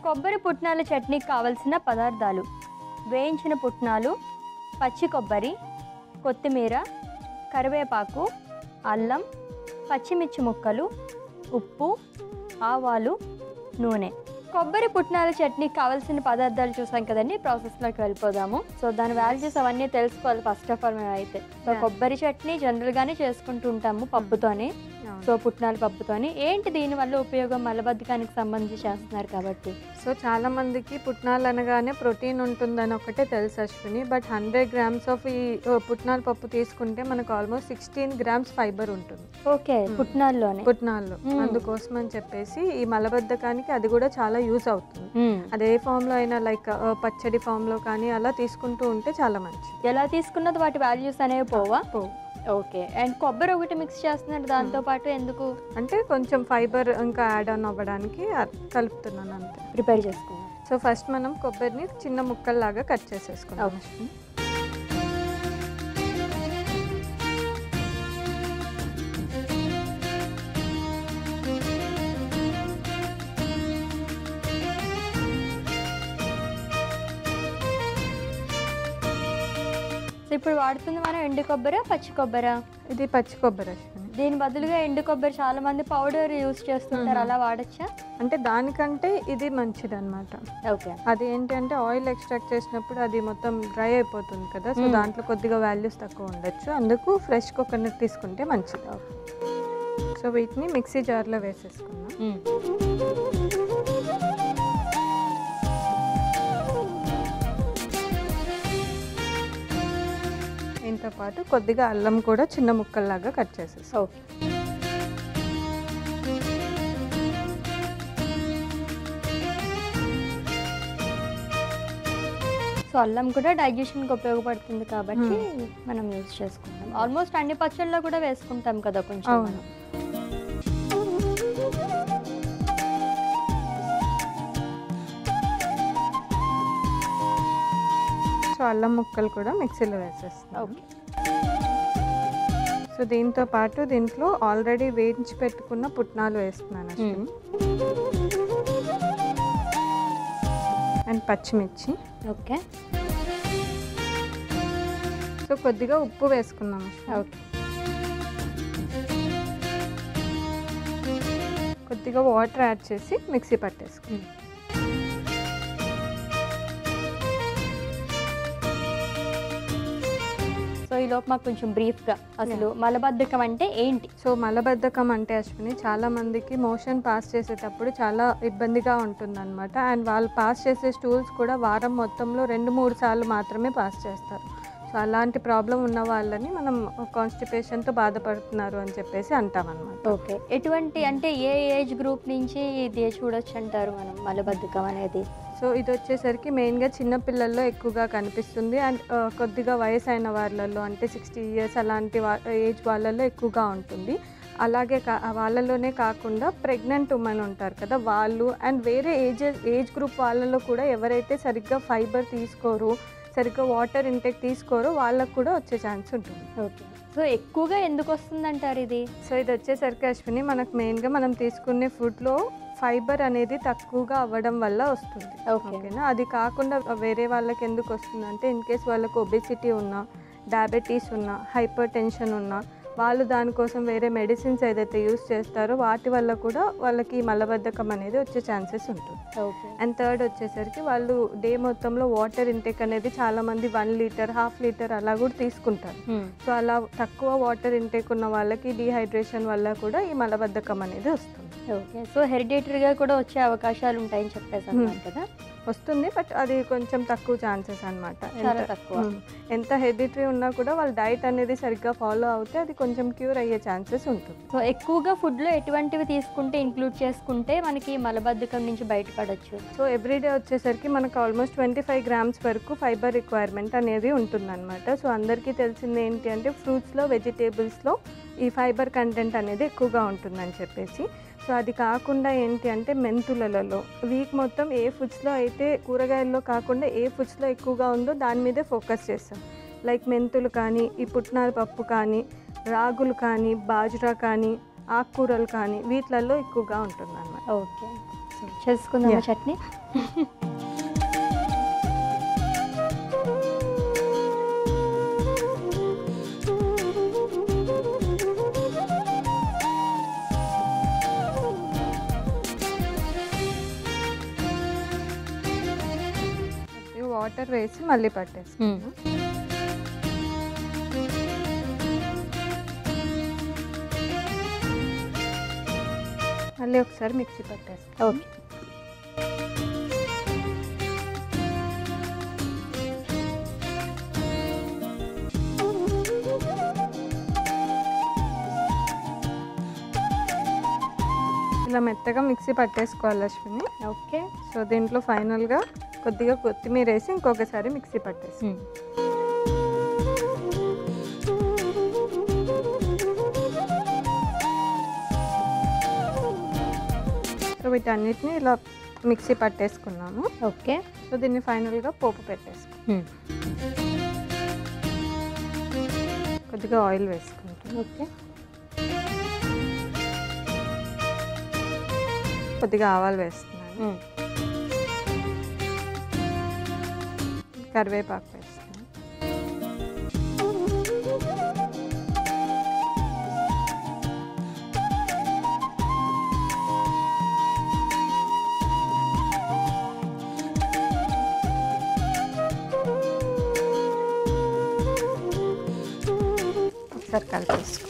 కొబ్బరి పుట్నాల చట్నీకి కావలసిన పదార్థాలు వేయించిన పుట్నాలు పచ్చి కొబ్బరి కొత్తిమీర కరివేపాకు అల్లం పచ్చిమిర్చి ముక్కలు ఉప్పు ఆవాలు నూనె కొబ్బరి పుట్నాల చట్నీకి కావాల్సిన పదార్థాలు చూసాం కదండి ప్రాసెస్లోకి వెళ్ళిపోదాము సో దాని వాల్యూస్ అవన్నీ తెలుసుకోవాలి ఫస్ట్ ఆఫ్ ఆల్ మేము అయితే సో Yeah. కొబ్బరి చట్నీ జనరల్గానే చేసుకుంటూ ఉంటాము పప్పుతోని సో పుట్నాల పప్పుతోని ఏంటి దీని వల్ల ఉపయోగం మలబద్ధకానికి సంబంధించి చేస్తున్నారు కాబట్టి సో చాలా మందికి పుట్నాలు అనగానే ప్రోటీన్ ఉంటుందని ఒకటే తెలుసు Ashwini but hundred grams of ఈ uh, పుట్నాల పప్పు తీసుకుంటే మనకు ఆల్మోస్ట్ సిక్స్టీన్ గ్రామ్స్ ఫైబర్ ఉంటుంది ఓకే Hmm. పుట్నాల్లోనే పుట్నాల్లో Hmm. అందుకోసం అని చెప్పేసి ఈ మలబద్ధకానికి అది కూడా చాలా యూజ్ అవుతుంది మ్మ్. అదే ఫామ్లో అయినా లైక్ పచ్చడి ఫామ్లో కానీ అలా తీసుకుంటూ ఉంటే చాలా మంచిది ఎలా తీసుకున్నది వాటి వాల్యూస్ అనేవి పోవా పో ఓకే అండ్ కొబ్బరి ఒకటి మిక్స్ చేస్తున్నారు దాంతో పాటు ఎందుకు అంటే కొంచెం ఫైబర్ ఇంకా యాడ్ ఆన్ అవ్వడానికి అ- కలుపుతున్నాను అంతే ప్రిపేర్ చేసుకున్నారు సో ఫస్ట్ మనం కొబ్బరిని చిన్న ముక్కల్లాగా కట్ చేసేసుకున్నాం Okay. అశ్విని. సో ఇప్పుడు వాడుతుంది మనం ఎండు కొబ్బరి పచ్చి కొబ్బరా ఇది పచ్చి కొబ్బరి అశ్విని దీని బదులుగా ఎండు కొబ్బరి చాలా మంది పౌడర్ యూస్ చేస్తుంటారు Mhm. అలా వాడచ్చా అంటే దానికంటే ఇది మంచిది అనమాట ఓకే అది ఏంటి అంటే ఆయిల్ ఎక్స్ట్రాక్ట్ చేసినప్పుడు అది మొత్తం డ్రై అయిపోతుంది కదా సో Hmm. దాంట్లో కొద్దిగా వాల్యూస్ తక్కువ ఉండొచ్చు అందుకు ఫ్రెష్ కోకోనట్ తీసుకుంటే మంచిది సో వీటిని మిక్సీ జార్లో వేసేసుకున్నాం దీంతో పాటు కొద్దిగా అల్లం కూడా చిన్న ముక్కల్లాగా కట్ చేసేసాం ఓకే సో అల్లం కూడా డైజెషన్కి ఉపయోగపడుతుంది కాబట్టి మనం యూజ్ చేసుకుంటాం ఆల్మోస్ట్ అన్ని పచ్చళ్ళలో కూడా వేసుకుంటాం కదా కొంచెం అవును. మనం. సో అల్లం ముక్కలు కూడా మిక్సీలో వేసేస్తాం ఓకే సో దీంతో పాటు దీంట్లో ఆల్రెడీ వేయించి పెట్టుకున్న పుట్నాలు వేస్తున్నాను అశ్విని అండ్ పచ్చిమిర్చి ఓకే సో కొద్దిగా ఉప్పు వేసుకున్నాం అశ్విని. ఓకే కొద్దిగా వాటర్ యాడ్ చేసి మిక్సీ పట్టేసుకున్నాం సో ఈ లోపు మాకు కొంచెం బ్రీఫ్గా అసలు మలబద్ధకం అంటే ఏంటి సో మలబద్ధకం అంటే అశ్విని చాలా మందికి మోషన్ పాస్ చేసేటప్పుడు చాలా ఇబ్బందిగా ఉంటుందన్నమాట అండ్ వాళ్ళు పాస్ చేసే స్టూల్స్ కూడా వారం మొత్తంలో రెండు మూడు సార్లు మాత్రమే పాస్ చేస్తారు సో అలాంటి ప్రాబ్లం ఉన్న వాళ్ళని మనం కాన్స్టిపేషన్తో బాధపడుతున్నారు అని చెప్పేసి అంటామన్నమాట ఓకే ఎటువంటి అంటే ఏ ఏజ్ గ్రూప్ నుంచి ఇది చూడొచ్చు అంటారు మనం మలబద్ధకం అనేది సో ఇది వచ్చేసరికి మెయిన్గా చిన్న పిల్లల్లో ఎక్కువగా కనిపిస్తుంది అండ్ ఆ, కొద్దిగా వయసు అయిన వాళ్ళల్లో అంటే సిక్స్టీ ఇయర్స్ అలాంటి వా ఏజ్ వాళ్ళల్లో ఎక్కువగా ఉంటుంది అలాగే కా వాళ్ళలోనే కాకుండా ప్రెగ్నెంట్ ఉమెన్ ఉంటారు కదా వాళ్ళు అండ్ వేరే ఏజ్ ఏజ్ గ్రూప్ వాళ్ళలో కూడా ఎవరైతే సరిగ్గా ఫైబర్ తీసుకోరు సరిగ్గా వాటర్ ఇంటేక్ తీసుకోరో వాళ్ళకు కూడా వచ్చే ఛాన్స్ ఉంటుంది ఓకే సో ఎక్కువగా ఎందుకు వస్తుంది అంటారు ఇది సో ఇది వచ్చేసరికి అశ్విని మనకు మెయిన్గా మనం తీసుకునే ఫుడ్లో ఫైబర్ అనేది తక్కువగా అవ్వడం వల్ల వస్తుంది ఓకే ఓకేనా అది కాకుండా వేరే వాళ్ళకి ఎందుకు వస్తుంది అంటే ఇన్ కేస్ వాళ్ళకు ఒబెసిటీ ఉన్నా డయాబెటీస్ ఉన్నా హైపర్ టెన్షన్ ఉన్నా వాళ్ళు దానికోసం వేరే మెడిసిన్స్ ఏదైతే యూస్ చేస్తారో వాటి వల్ల కూడా వాళ్ళకి ఈ మలబద్ధకం అనేది వచ్చే ఛాన్సెస్ ఉంటుంది ఓకే అండ్ థర్డ్ వచ్చేసరికి వాళ్ళు డే మొత్తంలో వాటర్ ఇంటేక్ అనేది చాలామంది వన్ లీటర్ హాఫ్ లీటర్ అలా కూడా తీసుకుంటారు సో అలా తక్కువ వాటర్ ఇంటేక్ ఉన్న వాళ్ళకి డీహైడ్రేషన్ వల్ల కూడా ఈ మలబద్ధకం అనేది వస్తుంది ఓకే సో హెరిడేటరీగా కూడా వచ్చే అవకాశాలు ఉంటాయని చెప్పేసి అన్నారు కదా వస్తుంది బట్ అది కొంచెం తక్కువ ఛాన్సెస్ అనమాట చాలా తక్కువ ఎంత హెరిడిటరీ ఉన్నా కూడా వాళ్ళ డైట్ అనేది సరిగ్గా ఫాలో అవుతే అది కొంచెం క్యూర్ అయ్యే ఛాన్సెస్ ఉంటుంది సో ఎక్కువగా ఫుడ్లో ఎటువంటివి తీసుకుంటే ఇంక్లూడ్ చేసుకుంటే మనకి మలబద్ధకం నుంచి బయటపడచ్చు సో ఎవ్రీడే వచ్చేసరికి మనకు ఆల్మోస్ట్ ట్వంటీ ఫైవ్ గ్రామ్స్ వరకు ఫైబర్ రిక్వైర్మెంట్ అనేది ఉంటుందన్నమాట సో అందరికీ తెలిసింది ఏంటి అంటే ఫ్రూట్స్లో వెజిటేబుల్స్లో ఈ ఫైబర్ కంటెంట్ అనేది ఎక్కువగా ఉంటుందని చెప్పేసి సో అది కాకుండా ఏంటి అంటే మెంతులలో వీక్ మొత్తం ఏ ఫుడ్స్లో అయితే కూరగాయల్లో కాకుండా ఏ ఫుడ్స్లో ఎక్కువగా ఉందో దాని మీదే ఫోకస్ చేస్తాం లైక్ మెంతులు కానీ ఈ పుట్నాల పప్పు కానీ రాగులు కానీ బాజ్రా కానీ ఆకుకూరలు కానీ వీటిలలో ఎక్కువగా ఉంటుందన్నమాట ఓకే సో చేసుకుందామా Yeah. చట్నీ ఈ వాటర్ వేసి మళ్ళీ పట్టేసుకుందాం మళ్ళీ ఒకసారి మిక్సీ పట్టేస్తాం ఓకే ఇలా మెత్తగా మిక్సీ పట్టేసుకోవాలి అశ్విని ఓకే సో దీంట్లో ఫైనల్గా కొద్దిగా కొత్తిమీర వేసి ఇంకొకసారి మిక్సీ పట్టేసి సో వీటన్నిటిని ఇలా మిక్సీ పట్టేసుకున్నాము ఓకే సో దీన్ని ఫైనల్గా పోపు పెట్టేసుకున్నాం కొద్దిగా ఆయిల్ వేసుకుంటాం ఓకే కొద్దిగా ఆవాలు వేస్తున్నాను కరివేపాకు వేస్తున్నాను ఒకసారి కలిపేసుకో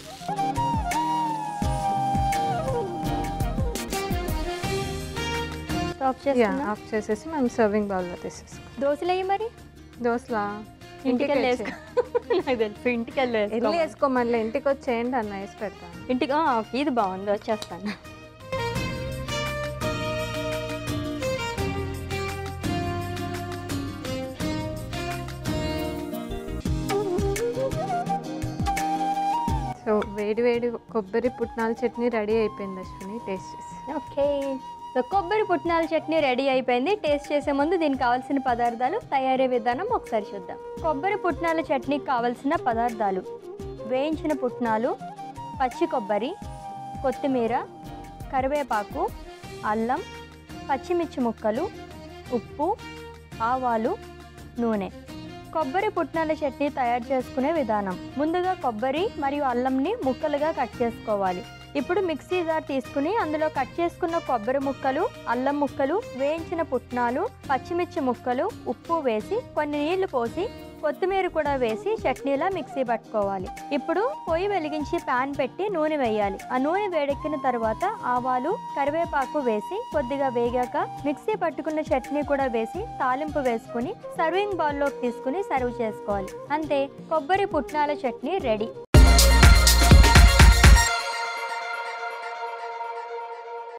స్టాప్ యా చేసుకున్నా ఆఫ్ చేసేసి మనం సర్వింగ్ బౌల్లో తీసేసుకో దోశలు అయ్యి మరి దోశలా ఇంటికి వెళ్ళి వచ్చి- వేసుకో నాకు తెలుసు ఇంటికి వెళ్ళి వెళ్ళి వేసుకో వేసుకో మళ్ళీ ఇంటికి వచ్చేయండి అన్న వేసి పెడతాను ఇంటికి ఆ, ఇది బాగుంది వచ్చేస్తాను సో వేడి వేడి కొబ్బరి పుట్నాల చట్నీ రెడీ అయిపోయింది అశ్విని టేస్ట్ చేసి ఓకే సో కొబ్బరి పుట్నాల చట్నీ రెడీ అయిపోయింది టేస్ట్ చేసే ముందు దీనికి కావాల్సిన పదార్థాలు తయారీ విధానం ఒకసారి చూద్దాం కొబ్బరి పుట్నాల చట్నీకి కావాల్సిన పదార్థాలు వేయించిన పుట్నాలు పచ్చి కొబ్బరి కొత్తిమీర కరివేపాకు అల్లం పచ్చిమిర్చి ముక్కలు ఉప్పు ఆవాలు నూనె కొబ్బరి పుట్నాల చట్నీ తయారు చేసుకునే విధానం ముందుగా కొబ్బరి మరియు అల్లంని ముక్కలుగా కట్ చేసుకోవాలి ఇప్పుడు మిక్సీ జార్ తీసుకుని అందులో కట్ చేసుకున్న కొబ్బరి ముక్కలు అల్లం ముక్కలు వేయించిన పుట్నాలు పచ్చిమిర్చి ముక్కలు ఉప్పు వేసి కొన్ని నీళ్లు పోసి కొత్తిమీర కూడా వేసి చట్నీలా మిక్సీ పట్టుకోవాలి ఇప్పుడు పొయ్యి వెలిగించి పాన్ పెట్టి నూనె వేయాలి ఆ నూనె వేడెక్కిన తర్వాత ఆవాలు కరివేపాకు వేసి కొద్దిగా వేగాక మిక్సీ పట్టుకున్న చట్నీ కూడా వేసి తాలింపు వేసుకుని సర్వింగ్ బౌల్లోకి తీసుకుని సర్వ్ చేసుకోవాలి అంతే కొబ్బరి పుట్నాల చట్నీ రెడీ